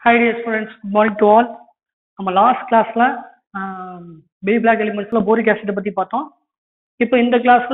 Hi dear students, good morning to all. நம்ம last கிளாஸ்ல B block எலிமெண்ட்ஸ்ல boric acid பத்தி பார்த்தோம் இப்போ இந்த கிளாஸ்ல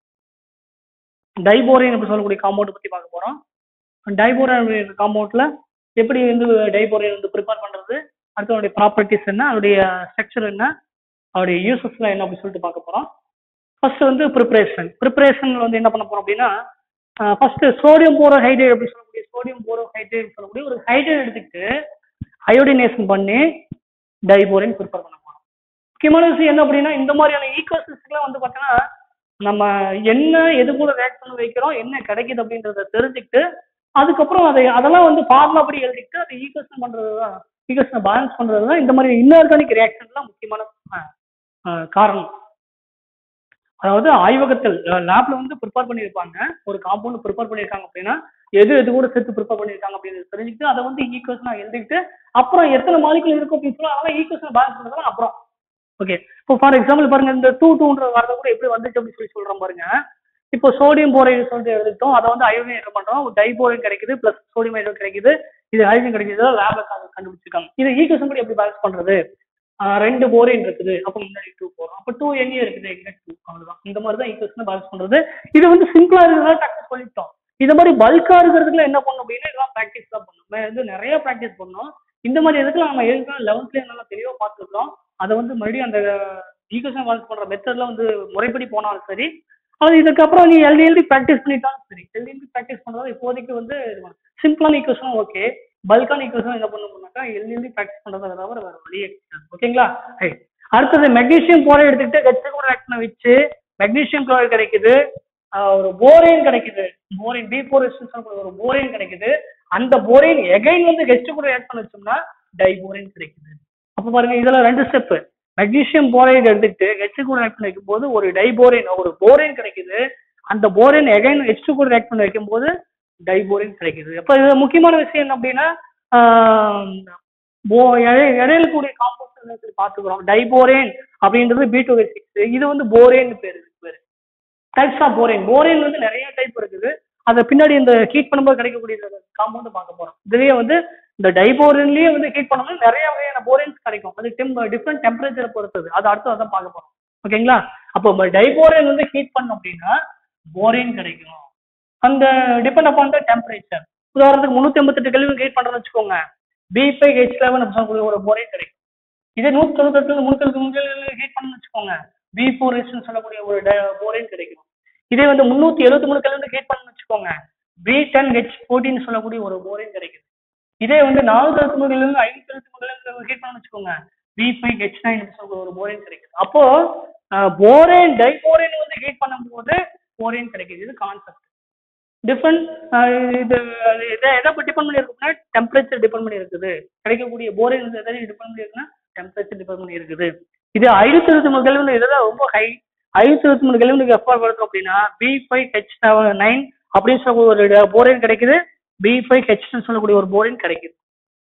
டைபோரேன் அப்படி சொல்லக்கூடிய காம்பவுண்ட் பத்தி பார்க்க போறோம் டைபோரேன் காம்பவுண்ட்ல எப்படி வந்து டைபோரேன் வந்து ப்ரிப்பேர் பண்றது அடுத்து அதோடைய ப்ராப்பர்ட்டிஸ் என்ன அதோடைய ஸ்ட்ரக்சர் என்ன அதோடைய யூசஸ்லாம் என்ன அப்படின்னு சொல்லிட்டு பார்க்க போறோம் ஃபர்ஸ்ட் வந்து ப்ரிப்பரேஷன் ப்ரிப்பரேஷன் வந்து என்ன பண்ண போறோம் அப்படின்னா ஃபர்ஸ்ட் சோடியம் போரோ ஹைட்ரேட் அப்படின்னு சொல்லக்கூடிய சோடியம் போரோ ஹைட்ரேட் சொல்லக்கூடிய ஒரு ஹைட்ரேட் எடுத்துக்கிட்டு அயோடினேஷன் பண்ணி டைபோரின் ப்ரிப்பேர் பண்ண போறோம் முக்கியமான விஷயம் என்ன அப்படின்னா இந்த மாதிரியான ஈகோசிஸ்டம்லாம் வந்து பார்த்தீங்கன்னா நம்ம என்ன எது கூட ரியாக்ட் பண்ண வைக்கிறோம் என்ன கிடைக்குது அப்படின்றத தெரிஞ்சுக்கிட்டு அதுக்கப்புறம் அதை அதெல்லாம் வந்து ஃபார்முலா படி எழுதிக்கிட்டு அதை ஈகோஷன் பண்றது தான் ஈகோஷனை பேலன்ஸ் பண்றது தான் இந்த மாதிரி இன்ஆர்கானிக் ரியாக்ஷன்லாம் முக்கியமான அஹ், அஹ், காரணம் அதாவது ஆய்வகத்தில் லேப்ல வந்து ப்ரிப்பேர் பண்ணியிருப்பாங்க ஒரு காம்பவுண்ட் ப்ரிப்பேர் பண்ணியிருக்காங்க அப்படின்னா எது எது கூட சேர்த்து ப்ரிப்பேர் பண்ணியிருக்காங்க அப்படின்னு தெரிஞ்சுக்கிட்டு அதை வந்து ஈக்குவேஷனா எழுதிக்கிட்டு அப்புறம் எத்தனை மாலிகுல் இருக்கும் அப்படின்னு சொல்லி அதெல்லாம் ஈக்குவேஷன் பேலன்ஸ் பண்ணுறதுலாம் அப்புறம் ஓகே இப்போ ஃபார் எக்ஸாம்பிள் பாருங்க இந்த டூ டூன்ற வரத கூட எப்படி வந்துச்சு அப்படின்னு சொல்லி சொல்றோம் பாருங்க இப்போ சோடியம் போரைடு சொல்லிட்டு எடுத்துட்டோம் அதை வந்து அயோடினேட் பண்றோம் டைபோரைட் கிடைக்குது பிளஸ் சோடியம் ஹைட்ரேட் கிடைக்குது இது ஹைட்ரஜன் கிடைக்குது லேப்ல கண்டுபிடிச்சிருக்காங்க இது ஈக்குவேஷன் படி எப்படி பேலன்ஸ் பண்றது ஆஹ் ரெண்டு போரின் இருக்குது அப்போ முன்னாடி டூ போறோம் அப்போ டூ என்ஏ இருக்குது எங்க டூ அவ்வளவுதான் இந்த மாதிரி தான் ஈக்குவேஷன் பேலன்ஸ் பண்றது இது வந்து சிம்பிளா இருக்கிறதா டக்கு சொல்லிட்டோம் இந்த மாதிரி பல்கா இருக்கிறதுக்குள்ள என்ன பண்ணணும் அப்படின்னா இதெல்லாம் ப்ராக்டிஸ் தான் பண்ணணும் நம்ம வந்து நிறைய ப்ராக்டிஸ் பண்ணோம் இந்த மாதிரி இதுக்கெல்லாம் நம்ம ஏற்கனவே லெவன்த்லேயே நல்லா தெளிவாக பார்த்துருக்கோம் அதை வந்து மறுபடியும் அந்த ஈக்குவேஷன் பேலன்ஸ் பண்ற மெத்தட்ல வந்து முறைப்படி போனாலும் சரி அது இதுக்கப்புறம் நீ எழுதி எழுதி ப்ராக்டிஸ் பண்ணிட்டாலும் சரி எழுதி எழுதி ப்ராக்டிஸ் பண்றது இப்போதைக்கு வந்து சிம்பிளான ஈக்குவேஷனும் ஓகே பல்கான ஈக்குவேஷன் என்ன பண்ணணும்னாக்கா எழுதி எழுதி ப்ராக்டிஸ் பண்றதை தவிர வேற வழியே கிடையாது ஓகேங்களா Right. அடுத்தது மெக்னீசியம் போரை எடுத்துக்கிட்டு கட்சி கூட ஆக்ட் பண்ண வச்சு மெக்னீசியம் குளோரைட் கிடைக்குது ஆஹ் ஒரு போரேன் கிடைக்குது போரின் பி போர் ஒரு போரேன் கிடைக்குது அந்த போரேன் எகைன் வந்து கெஸ்ட் கூட ஆட் பண்ண வச்சோம்னா டைபோரேன் கிடைக்குது அப்ப பாருங்க இதுல ரெண்டு ஸ்டெப் மெக்னீசியம் போரைட் எடுத்துக்கிட்டு ஹெச் கூட ஆட் பண்ணி வைக்கும்போது ஒரு டைபோரேன் ஒரு போரேன் கிடைக்குது அந்த போரேன் எகைன் ஹெச் கூட ஆட் பண்ணி வைக்கும்போது டைபோரேன் கிடைக்குது அப்ப இது முக்கியமான விஷயம் என்ன அப்படின்னா ஆஹ் போ- இடை- இடையில கூடிய காம்பவுண்ட்ஸ் பார்த்துக்கிறோம் டைபோரேன் அப்படின்றது பி டூ சிக்ஸ் இது வந்து போரேன் பேரு இதுக்கு பேரு டைப்ஸ் ஆஃப் போரேன் போரேன் வந்து நிறைய டைப் இருக்குது அதை பின்னாடி இந்த ஹீட் பண்ணும்போது கிடைக்கக்கூடிய காம்பவுண்ட் பார்க்க போறோம் இதுலயே வந்து இந்த டைபோரன்லயே வந்து ஹீட் பண்ணும்போது நிறைய வகையான போரேன்ஸ் கிடைக்கும் அது டெம் டிஃப்ரெண்ட் டெம்பரேச்சரை பொறுத்தது அது அடுத்து அதான் பார்க்க போறோம் ஓகேங்களா அப்போ டைபோரேன் வந்து ஹீட் பண்ணோம் அப்படின்னா போரேன் கிடைக்கும் அந்த டிபெண்ட் அப்பான் த டெம்பரேச்சர் உதாரணத்துக்கு முந்நூத்தி ஐம்பத்தெட்டு கெல்வின் ஹீட் பண்றோம்னு வச்சுக்கோங்க பி ஃபைவ் ஹெச் லெவன் அப்படி சொல்லக்கூடிய ஒரு போரேன் கிடைக்கும் இதே நூத்தி தொண்ணூத்தி முன்னூத்தி தொண்ணூத்தி ஹீட் பண்ணணும்னு வச்சுக்கோங்க பி ஃபோர் சொல்லக்கூடிய ஒரு போரேன் கிடைக்கும் இதே வந்து முந்நூத்தி எழுபத்தி மூணு கெல்வின் ஹீட் பண்ணணும்னு வச்சுக்கோங்க பி டென் ஹெச் ஃபோர்டின் சொல்லக்கூடிய ஒரு போரேன் கிடைக்குது இதே வந்து நானூத்தி எழுபத்தி மூணுல இருந்து ஐநூத்தி எழுபத்தி மூணுல ஹீட் பண்ணணும்னு வச்சுக்கோங்க பி ஃபைவ் ஹெச் நைன் சொல்லக்கூடிய ஒரு போரேன் கிடைக்குது அப்போ போரேன் டைபோரேன் வந்து ஹீட் பண்ணும்போது போரேன் கிடைக்குது இது கான்செப்ட் டிஃப்ரெண்ட் இது அது எதை எதை டிபெண்ட் பண்ணி இருக்குன்னா டெம்பரேச்சர் டிபெண்ட் பண்ணி இருக்குது கிடைக்கக்கூடிய போரின் வந்து எதை டிபெண்ட் பண்ணி இருக்குன்னா டெம்பரேச்சர் டிபெண்ட் பண்ணி இருக்குது இது ஐநூத்தி இருபத்தி மூணு கெல்வின் இதெல்லாம் ரொம்ப ஹை ஐநூத்தி இருபத்தி மூணு கெல்வினுக்கு எஃப்ஆர் படுத்தோம் அப்படின்னா பி ஃபைவ் ஹெச் நைன் அப்படின்னு சொல்லக்கூடிய ஒரு போரின் கிடைக்குது பி ஃபைவ் ஹெச் சொல்லக்கூடிய ஒரு போரின் கிடைக்குது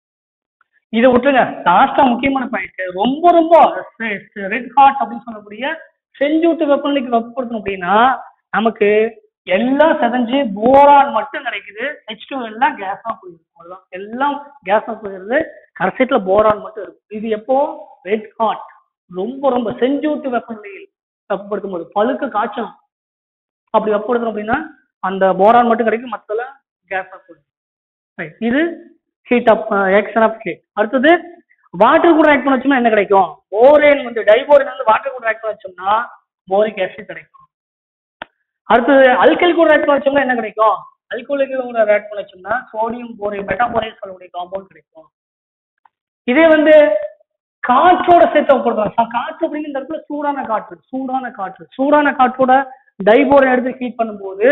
இதை விட்டுருங்க லாஸ்டா முக்கியமான பாயிண்ட் ரொம்ப ரொம்ப ரெட் ஹாட் அப்படின்னு சொல்லக்கூடிய செஞ்சூட்டு வெப்பநிலைக்கு வெப்பப்படுத்தணும் அப்படின்னா நமக்கு எல்லாம் செதஞ்சு போரான் மட்டும் கிடைக்குது ஹெச் டூ எல்லாம் கேஸா போயிருக்கும் அவ்வளவுதான் எல்லாம் கேஸா போயிருது கடைசியத்துல போரான் மட்டும் இருக்கும் இது எப்போ ரெட் ஹாட் ரொம்ப ரொம்ப செஞ்சூட்டு வெப்பநிலையில் வெப்பப்படுத்தும் போது பழுக்க காய்ச்சணும் அப்படி வெப்பப்படுத்தணும் அப்படின்னா அந்த போரான் மட்டும் கிடைக்கும் மற்றெல்லாம் கேஸா போயிடும் Right. இது heat up action of heat அடுத்தது வாட்டர் கூட ஆக்ட் பண்ண வச்சோம்னா என்ன கிடைக்கும் போரேன் வந்து டைபோரேன் வந்து வாட்டர் கூட ஆக்ட் பண்ண வச்சோம்னா போரிக் ஆசிட் கிடைக்கும் அடுத்தது அல்கல் கூட ஆட் பண்ண வச்சோம்னா என்ன கிடைக்கும் அல்கோலிக் கூட ஆட் பண்ண வச்சோம்னா சோடியம் போரேன் மெட்டாபோரேன் சொல்லக்கூடிய காம்பவுண்ட் கிடைக்கும் இதே வந்து காற்றோட சேர்த்து வைப்படுத்தலாம் காற்று அப்படின்னு இந்த இடத்துல சூடான காற்று சூடான காற்று சூடான காற்றோட டைபோரேன் எடுத்து ஹீட் பண்ணும்போது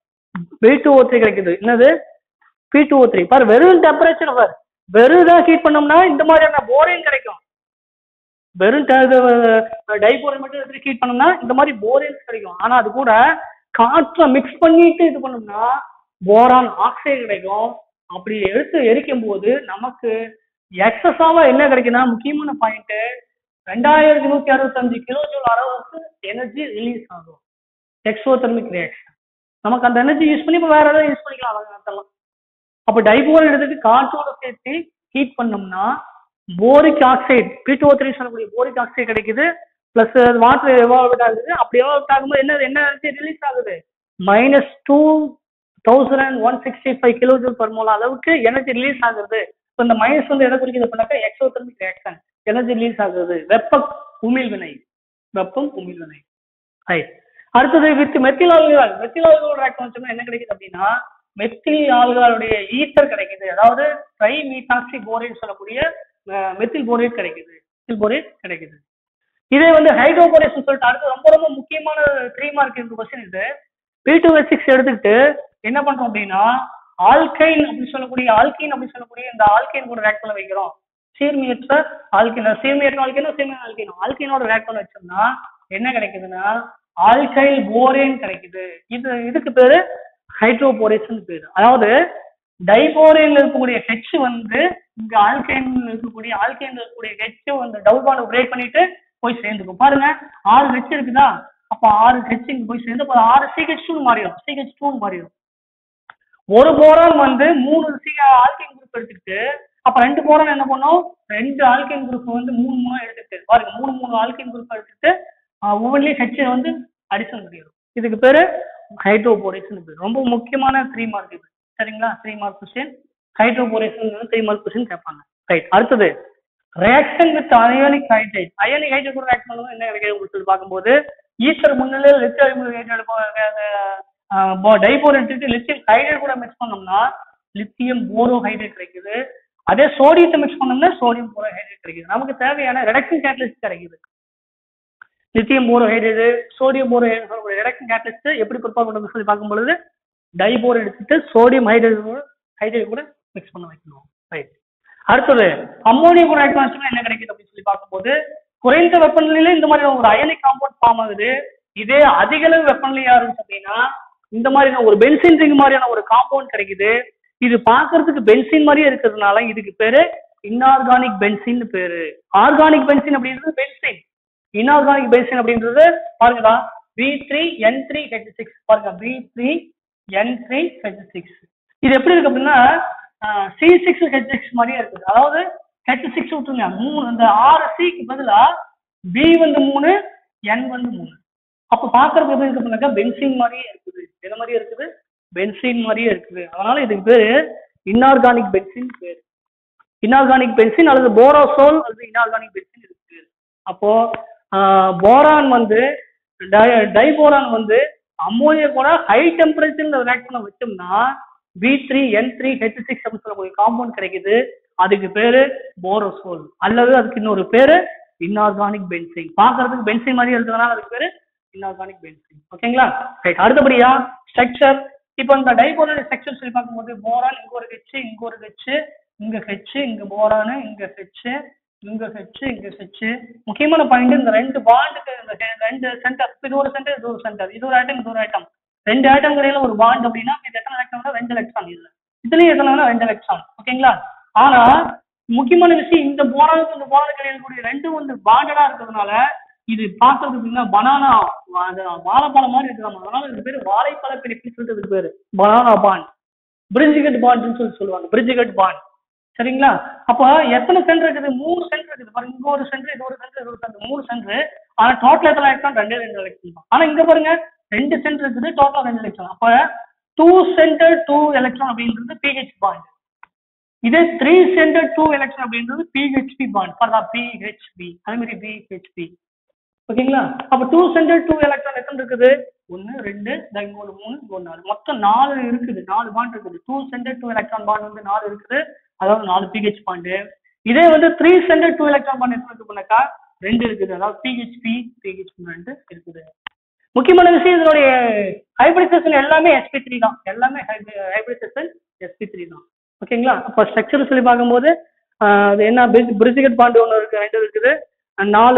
பி டூ ஓ த்ரீ கிடைக்குது என்னது பி டூ ஓ த்ரீ பாரு வெறும் டெம்பரேச்சர் பார் வெறும் தான் ஹீட் பண்ணோம்னா இந்த மாதிரியான போரேன் கிடைக்கும் வெறும் டைபோரேன் மட்டும் எடுத்து ஹீட் பண்ணோம்னா இந்த மாதிரி போரேன்ஸ் கிடைக்கும் ஆனா அது கூட காற்றை மிக்ஸ் பண்ணிட்டு இது பண்ணோம்னா போரான் ஆக்சைடு கிடைக்கும் அப்படி எடுத்து எரிக்கும் போது நமக்கு எக்ஸஸாவா என்ன கிடைக்குன்னா முக்கியமான பாயிண்ட் ரெண்டாயிரத்தி நூத்தி அறுபத்தஞ்சு கிலோ ஜூல் அளவுக்கு எனர்ஜி ரிலீஸ் ஆகும் எக்ஸோதெர்மிக் ரியாக்ஷன் நமக்கு அந்த எனர்ஜி யூஸ் பண்ணி இப்போ வேற ஏதாவது யூஸ் பண்ணிக்கலாம் அதெல்லாம் அப்போ டைபோல் எடுத்துட்டு காற்றோட சேர்த்து ஹீட் பண்ணோம்னா boric oxide B two three சொல்லக்கூடிய போரிக் ஆக்சைடு கிடைக்குது பிளஸ் வாட்டர் எவால்வ் ஆகுது அப்படி எவால்வ் ஆகும்போது என்ன என்ன ரிலீஸ் ஆகுது minus two thousand one sixty five kilo joule per mole அளவுக்கு எனர்ஜி ரிலீஸ் ஆகுது இப்போ இந்த மைனஸ் வந்து எதை குறிக்குது பண்ணாக்கா எக்ஸோதெர்மிக் ரியாக்ஷன் எனர்ஜி ரிலீஸ் ஆகுது வெப்ப உமிழ்வினை வெப்பம் உமிழ்வினை ரைட் அடுத்தது with methyl alcohol methyl alcohol reaction வச்சோம்னா என்ன கிடைக்குது அப்படின்னா மெத்தில் ஆல்கஹாலுடைய ஈத்தர் கிடைக்குது அதாவது ட்ரை மீத்தாக்சி போரேட் சொல்லக்கூடிய மெத்தில் போரேட் கிடைக்குது மெத்தில் போரேட் கிடைக்குது இதே வந்து ஹைட்ரோபோரேஷன் சொல்லிட்டு அடுத்து ரொம்ப ரொம்ப முக்கியமான த்ரீ மார்க் இந்த கொஸ்டின் இது பி டூ எஸ் சிக்ஸ் எடுத்துக்கிட்டு என்ன பண்றோம் அப்படின்னா ஆல்கைன் அப்படின்னு சொல்லக்கூடிய ஆல்கைன் அப்படின்னு சொல்லக்கூடிய இந்த ஆல்கைன் கூட ரேக் பண்ண வைக்கிறோம் சீர்மியற்ற ஆல்கின் சீர்மியற்ற ஆல்கினோ சீர்மிய ஆல்கினோ ஆல்கினோட ரேக் பண்ண வச்சோம்னா என்ன கிடைக்குதுன்னா ஆல்கைல் போரேன் கிடைக்குது இது இதுக்கு பேரு ஹைட்ரோபோரேஷன் பேரு அதாவது டைபோரேன்ல இருக்கக்கூடிய ஹெச் வந்து இங்க ஆல்கைன் இருக்கக்கூடிய ஆல்கைன்ல இருக்கக்கூடிய ஹெச் வந்து டபுள் பாண்ட் பிரேக் பண்ணிட்டு போய் சேர்ந்துக்கும் பாருங்க ஆறு ஹெச் இருக்குதா அப்ப ஆறு ஹெச் இங்க போய் சேர்ந்து அப்ப ஆறு சிஹெச் டூ மாறிடும் சிஹெச் டூ மாறிடும் ஒரு போரான் வந்து மூணு சி ஆல்கைன் குரூப் எடுத்துக்கிட்டு அப்ப ரெண்டு போரான் என்ன பண்ணும் ரெண்டு ஆல்கைன் குரூப் வந்து மூணு மூணு எடுத்துக்கிட்டு பாருங்க மூணு மூணு ஆல்கைன் குரூப் எடுத்துக்கிட்டு ஆஹ் ஒவ்வொன்றிலையும் ஹெச் வந்து அடிஷன் பண்ணிடும் இதுக்கு பேரு ஹைட்ரோபோரேஷன் பேர் ரொம்ப முக்கியமான த்ரீ மார்க் இது சரிங்களா three mark question hydroboration three mark question கேட்பாங்க ரைட் அடுத்தது reaction with ionic hydrate ionic hydrate கூட ரியாக்ட் பண்ணும்போது என்ன கிடைக்குது உங்களுக்கு சொல்லி பார்க்கும்போது ஈஸ்டர் முன்னிலையில் லித்தியம் ஹைட்ரேட் டைபோர் எடுத்துட்டு லித்தியம் ஹைட்ரேட் கூட மிக்ஸ் பண்ணோம்னா லித்தியம் போரோ ஹைட்ரேட் கிடைக்குது அதே சோடியத்தை மிக்ஸ் பண்ணோம்னா சோடியம் போரோ ஹைட்ரேட் கிடைக்குது நமக்கு தேவையான ரெடக்ஷன் கேட்டலிஸ்ட் கிடைக்குது lithium boro hydrate sodium boro reduction catalyst எப்படி ப்ரிப்பேர் பண்ணுறது சொல்லி பார்க்கும்பொழுது டைபோர் எடுத்துட்டு சோடியம் ஹைட்ரேட் ஹைட்ரேட் கூட மிக்ஸ் பண்ண வைக்கணும் ரைட் அடுத்தது அம்மோனியம் கூட ஆட் பண்ணா என்ன கிடைக்குது அப்படின்னு சொல்லி பார்க்கும்போது குறைந்த வெப்பநிலையில இந்த மாதிரி ஒரு அயனிக் காம்பவுண்ட் ஃபார்ம் ஆகுது இதே அதிக அளவு வெப்பநிலையா இருந்துச்சு அப்படின்னா இந்த மாதிரியான ஒரு பென்சின் ரிங் மாதிரியான ஒரு காம்பவுண்ட் கிடைக்குது இது பார்க்கிறதுக்கு பென்சின் மாதிரியே இருக்கிறதுனால இதுக்கு பேரு இன்ஆர்கானிக் பென்சின் பேரு ஆர்கானிக் பென்சின் அப்படின்றது பென்சின் இன்ஆர்கானிக் பென்சின் அப்படின்றது பாருங்களா B three N three H six பாருங்க B three N three H six இது எப்படி இருக்கு அப்படின்னா சி சிக்ஸ் ஹெச் சிக்ஸ் மாதிரியே இருக்குது அதாவது ஹெச் சிக்ஸ் விட்டுருங்க மூணு இந்த ஆறு சிக்கு பதிலா பி வந்து மூணு என் வந்து மூணு அப்போ பார்க்கறதுக்கு எப்படி இருக்கு அப்படின்னாக்கா பென்சின் மாதிரியே இருக்குது என்ன மாதிரியே இருக்குது பென்சின் மாதிரியே இருக்குது அதனால இதுக்கு பேரு இன்ஆர்கானிக் பென்சின் பேரு இன்ஆர்கானிக் பென்சின் அல்லது போரோசோல் அல்லது இன்ஆர்கானிக் பென்சின் இருக்கு அப்போ போரான் வந்து டைபோரான் வந்து அம்மோனியா கூட ஹை டெம்பரேச்சர்ல ரியாக்ட் பண்ண வச்சோம்னா B three N three H six அப்படின்னு சொல்லக்கூடிய காம்பவுண்ட் கிடைக்குது அதுக்கு பேரு போரோசோல் அல்லது அதுக்கு இன்னொரு பேரு இன்ஆர்கானிக் பென்சின் பார்க்கறதுக்கு பென்சின் மாதிரி இருக்கிறதுனால அதுக்கு பேரு இன்ஆர்கானிக் பென்சின் ஓகேங்களா ரைட் அடுத்தபடியா ஸ்ட்ரக்சர் இப்போ இந்த டைபோலர் ஸ்ட்ரக்சர் சொல்லி பார்க்கும்போது போரான் இங்க ஒரு ஹெச் இங்க ஒரு ஹெச் இங்க ஹெச் இங்க போரானு இங்க ஹெச் இங்க ஹெச் இங்க ஹெச் முக்கியமான பாயிண்ட் இந்த ரெண்டு பாண்டுக்கு இந்த ரெ- ரெண்டு சென்டர் இது ஒரு சென்டர் இது ஒரு சென்டர் இது ஒரு ஆட்டம் இது ஒரு ஆட்டம் ரெண்டு ஆட்டம் இடையில ஒரு பாண்ட் அப்படின்னா இது எத்தனை எலக்ட்ரான் ரெண்டு எலக்ட்ரான் இல்ல இதுலயும் எத்தனை ரெண்டு எலக்ட்ரான் ஓகேங்களா ஆனா முக்கியமான விஷயம் இந்த போரானுக்கு இந்த போரானுக்கு இடையில கூடிய ரெண்டும் வந்து பாண்டடா இருக்கிறதுனால இது பார்க்கறதுக்கு பனானா வாழைப்பழம் மாதிரி இருக்கலாம் அதனால இது பேரு வாழைப்பழ பிடிப்புன்னு சொல்லிட்டு இதுக்கு பேரு பனானா பாண்ட் பிரிஞ்சிகட் பாண்ட்னு சொல்லி சொல்லுவாங்க பிரிஞ்சிகட் பாண்ட் சரிங்களா அப்போ எத்தனை சென்டர் இருக்குது மூணு சென்டர் இருக்குது பாருங்க இங்க ஒரு சென்டர் இது ஒரு சென்டர் இது ஒரு சென்டர் மூணு சென்டர் ஆனா டோட்டல் எத்தனை எலக்ட்ரான் ரெண்டே ரெண்டு எலக்ட்ரான் தான் ஆனா இங்க பாருங்க ரெண்டு சென்டர் இருக்குது டோட்டல் ரெண்டு எலக்ட்ரான் அப்ப டூ சென்டர் டூ எலக்ட்ரான் அப்படின்றது பிஹெச் பாண்ட் இதே த்ரீ சென்டர் டூ எலக்ட்ரான் அப்படின்றது பிஹெச்பி பாண்ட் பார்த்தா பிஹெச்பி அதே மாதிரி பிஹெச்பி ஓகேங்களா அப்ப டூ சென்டர் டூ எலக்ட்ரான் எத்தனை இருக்குது ஒன்னு ரெண்டு இந்த இங்க ஒரு மூணு இங்க ஒரு நாலு மொத்தம் நாலு இருக்குது நாலு பாண்ட் இருக்குது two center two electron bond வந்து நாலு இருக்குது அதாவது நாலு பிஹெச் பாண்டு இதே வந்து three center two electron bond எத்தனை இருக்கு பண்ணாக்கா ரெண்டு இருக்குது அதாவது பிஹெச்பி பிஹெச்பி ரெண்டு இருக்குது முக்கியமான விஷயம் இதனுடைய ஹைபிரிடைசேஷன் எல்லாமே sp3 த்ரீ தான் எல்லாமே ஹைபிரிடைசேஷன் sp3 த்ரீ தான் ஓகேங்களா அப்போ ஸ்ட்ரக்சர் சொல்லி பார்க்கும்போது ஆஹ் அது என்ன பிரிஜிகட் பாண்ட் ஒன்று இருக்கு ரெண்டு இருக்குது அஹ் நாலு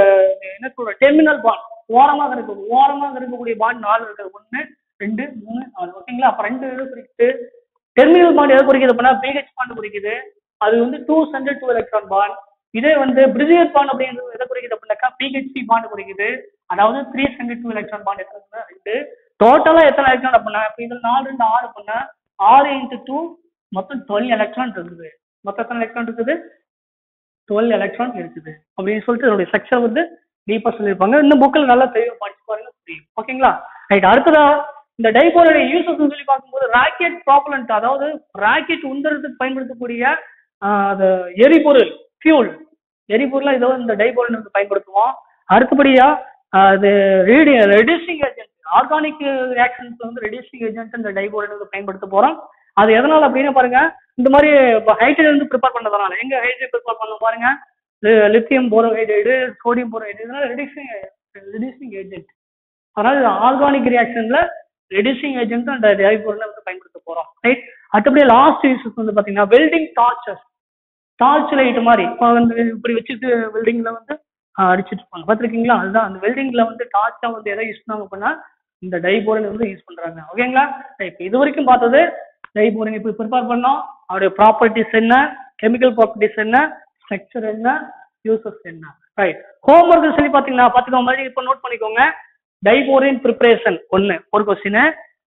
என்ன சொல்ற டெர்மினல் பாண்ட் ஓரமாக இருக்கு ஓரமாக இருக்கக்கூடிய பாண்ட் நாலு இருக்குது ஒன்று ரெண்டு மூணு நாலு ஓகேங்களா அப்போ ரெண்டு இது குறிக்குது டெர்மினல் பாண்ட் எதை குறிக்குது அப்படின்னா பிஹெச் பாண்ட் குறிக்குது அது வந்து two center two electron bond இதே வந்து பிரிஜிகட் பாண்ட் அப்படின்றது எதை குறிக்குது அப்படின்னாக்கா பிஹெச்பி பாண்ட் குறிக்குது அதாவது three center two electron bond எத்தனை இருக்குன்னா ரெண்டு டோட்டலா எத்தனை எலக்ட்ரான் அப்படின்னா இப்போ இதில் நாலு ரெண்டு ஆறு பண்ணா ஆறு இன்ட்டு டூ மொத்தம் டுவெல் எலக்ட்ரான் இருக்குது மொத்தம் எத்தனை எலக்ட்ரான் இருக்குது டுவெல் எலக்ட்ரான் இருக்குது அப்படின்னு சொல்லிட்டு இதோடைய ஸ்ட்ரக்சர் வந்து டீப்பா சொல்லியிருப்பாங்க இந்த புக்கில் நல்லா தெளிவாக படிச்சு பாருங்க புரியும் ஓகேங்களா ரைட் அடுத்ததா இந்த டைபோனுடைய யூசஸ் சொல்லி பார்க்கும்போது ராக்கெட் ப்ராப்பலண்ட் அதாவது ராக்கெட் உந்துறதுக்கு பயன்படுத்தக்கூடிய ஆஹ், அது எரிபொருள் ஃபியூல் எரிபொருளா இதோ இந்த டைபோரன் வந்து பயன்படுத்துவோம் அடுத்தபடியா ஆஹ், அது ரீடி ரெடியூசிங் ஏஜென்ட் ஆர்கானிக் ரியாக்ஷன்ஸ்ல வந்து ரெடியூசிங் ஏஜென்ட் இந்த டைபோரன் வந்து பயன்படுத்த போறோம் அது எதனால அப்படின்னு பாருங்க இந்த மாதிரி ஹைட்ரஜன் வந்து ப்ரிப்பேர் பண்ணதுனால எங்க ஹைட்ரஜன் ப்ரிப்பேர் பண்ண பாருங்க லித்தியம் போரோஹைட்ரைடு சோடியம் போரோஹைட்ரைடு இதெல்லாம் ரெடியூசிங் ரெடியூசிங் ஏஜென்ட் அதனால இது ஆர்கானிக் ரியாக்ஷன்ல ரெடியூசிங் ஏஜென்ட் அந்த டைபோரனை வந்து பயன்படுத்த போறோம் ரைட் அடுத்தபடியே லாஸ்ட் யூசஸ் வந்து பாத்தீங்கன்னா வெல்டிங் டார்ச்சஸ் டார்ச் லைட் மாதிரி இப்போ வந்து இப்படி வச்சுட்டு வெல்டிங்ல வந்து ஆஹ், அடிச்சிட்டு இருப்பாங்க பார்த்துருக்கீங்களா அதுதான் அந்த வெல்டிங்ல வந்து டார்ச்சா வந்து எதை யூஸ் பண்ணாங்க அப்படின்னா இந்த டைபோரன் வந்து யூஸ் பண்றாங்க ஓகேங்களா இப்போ இது வரைக்கும் பார்த்தது டைபோரன் இப்போ ப்ரிப்பேர் பண்ணோம் அவருடைய ப்ராப்பர்ட்டிஸ் என்ன கெமிக்கல் ப்ராப்பர்ட்டிஸ் என்ன ஸ்ட்ரக்சர் என்ன யூசஸ் என்ன ரைட் ஹோம்ஒர்க் சொல்லி பார்த்தீங்கன்னா பார்த்துக்கோங்க மாதிரி இப்போ நோட் பண்ணிக்கோங்க டைபோரின் ப்ரிப்பரேஷன் ஒன்று ஒரு கொஸ்டின்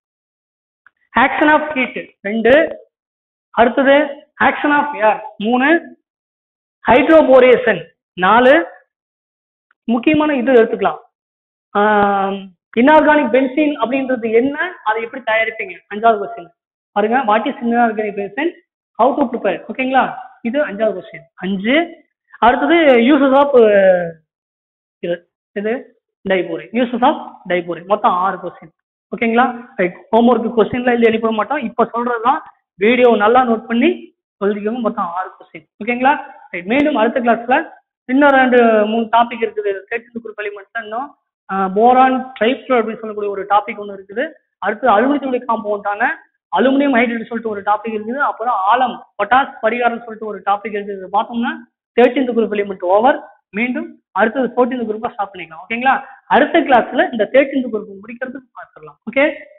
ஆக்ஷன் ஆஃப் ஹீட் ரெண்டு அடுத்தது ஆக்ஷன் ஆஃப் ஏர் மூணு ஹைட்ரோபோரேஷன் நாலு முக்கியமான இது எடுத்துக்கலாம் இன்ஆர்கானிக் பென்சின் அப்படின்றது என்ன அதை எப்படி தயாரிப்பீங்க அஞ்சாவது கொஸ்டின் பாருங்க what is inorganic benzene how to prepare ஓகேங்களா இது அஞ்சாவது கொஸ்டின் அஞ்சு அடுத்தது யூசஸ் ஆஃப் இது இது டைபோரே யூசஸ் ஆஃப் டைபோரே மொத்தம் ஆறு கொஸ்டின் ஓகேங்களா ரைட் ஹோம்ஒர்க் கொஸ்டின்ல இல்லை எழுப்ப மாட்டோம் இப்போ சொல்றதுதான் வீடியோ நல்லா நோட் பண்ணி சொல்லிக்கோங்க மொத்தம் ஆறு கொஸ்டின் ஓகேங்களா ரைட் மீண்டும் அடுத்த கிளாஸ்ல இன்னும் ரெண்டு மூணு டாபிக் இருக்குது தேர்ட்டி குரூப் எலிமெண்ட்ஸ்ல இன்னும் போரான் ட்ரைப்ளோ அப்படின்னு சொல்லக்கூடிய ஒரு டாபிக் ஒன்று இருக்குது அடுத்து அலுமினியத்துடைய காம்பவுண்டான அலுமினியம் ஹைட்ரேட் சொல்லிட்டு ஒரு டாபிக் இருக்குது அப்புறம் ஆலம் பொட்டாஸ் பரிகாரம் சொல்லிட்டு ஒரு டாபிக் இருக்குது இது பார்த்தோம்னா தேர்ட்டீன்த் குரூப் எலிமெண்ட் ஓவர் மீண்டும் அடுத்தது ஃபோர்டீன்த் குரூப்பா ஸ்டார்ட் பண்ணிக்கலாம் ஓகேங்களா அடுத்த கிளாஸ்ல இந்த தேர்ட்டீன்த் குரூப் முடிக்கிறதுக்கு பார்த்துடலாம் ஓகே